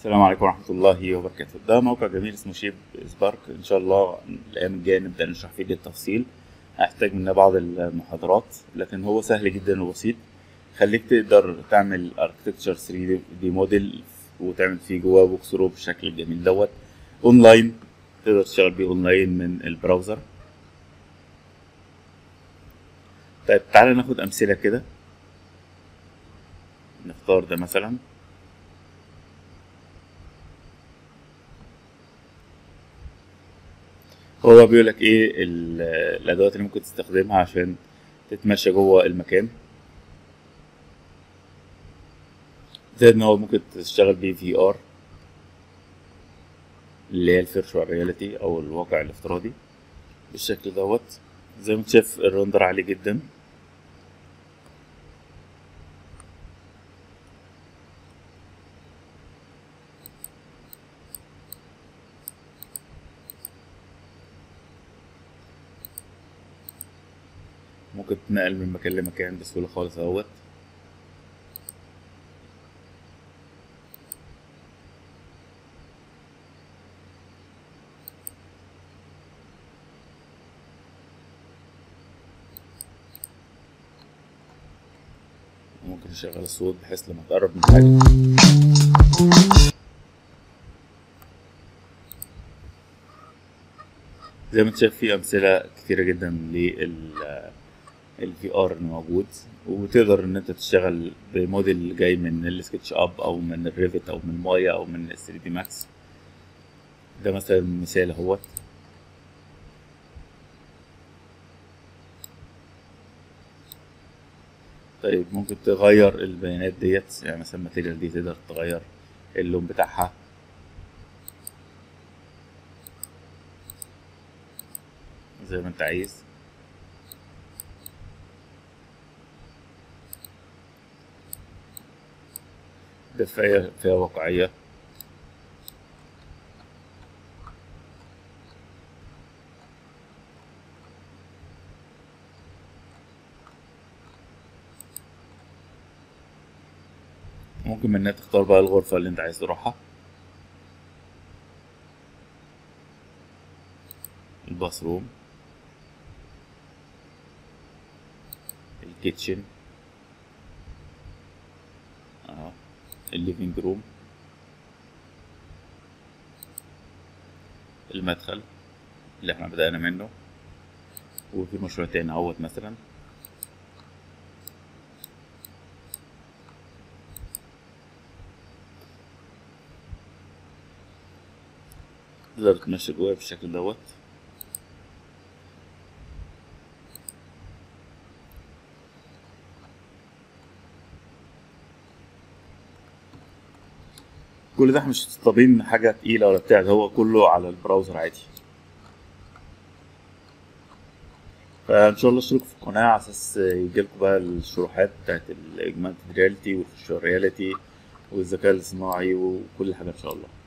السلام عليكم ورحمة الله وبركاته ده موقع جميل اسمه شيب سبارك إن شاء الله الأيام الجاية نبدأ نشرح فيه بالتفصيل هحتاج منا بعض المحاضرات لكن هو سهل جدا وبسيط خليك تقدر تعمل اركتكتشر 3 دي موديل وتعمل فيه جواه بوكس رو بالشكل الجميل دوت اونلاين تقدر تشتغل بيه اونلاين من البراوزر طيب تعالى ناخد امثله كده نختار ده مثلا هو بيقول لك ايه ال- الادوات اللي ممكن تستخدمها عشان تتمشى جوه المكان زي ان هو ممكن تشتغل بيه في ار اللي هي الفيرتشوال رياليتي او الواقع الافتراضي بالشكل دوت زي ما انت شايف الرندر عالي جدا ممكن تنقل من مكان لمكان بسهولة خالص اهوت ممكن نشغل الصوت بحيث لما تقرب من حاجة زي ما انت شايف في أمثلة كتيرة جدا لل الفي ار الموجود وتقدر ان انت تشتغل بموديل جاي من السكتش اب او من الريفت او من مايا او من 3 دي ماكس ده مثلا مثال اهوت طيب ممكن تغير البيانات ديت يعني مثلا الماتيريال دي تقدر تغير اللون بتاعها زي ما انت عايز ده فيها فيها واقعية ممكن منها تختار بقى الغرفة اللي انت عايز تروحها الباث روم الكيتشن اهو الليفينج روم المدخل اللي احنا بدأنا منه وفي مشروع تاني اهوت مثلا تقدر تمشي جواه بالشكل دوت كل ده احنا مش طالبين حاجة تقيلة ولا بتاع ده هو كله على البراوزر عادي فان شاء الله اشتركوا في القناة على اساس يجيلكوا بقى الشروحات بتاعت الاجمالتد رياليتي والفيرتشوال رياليتي والذكاء الاصطناعي وكل حاجة ان شاء الله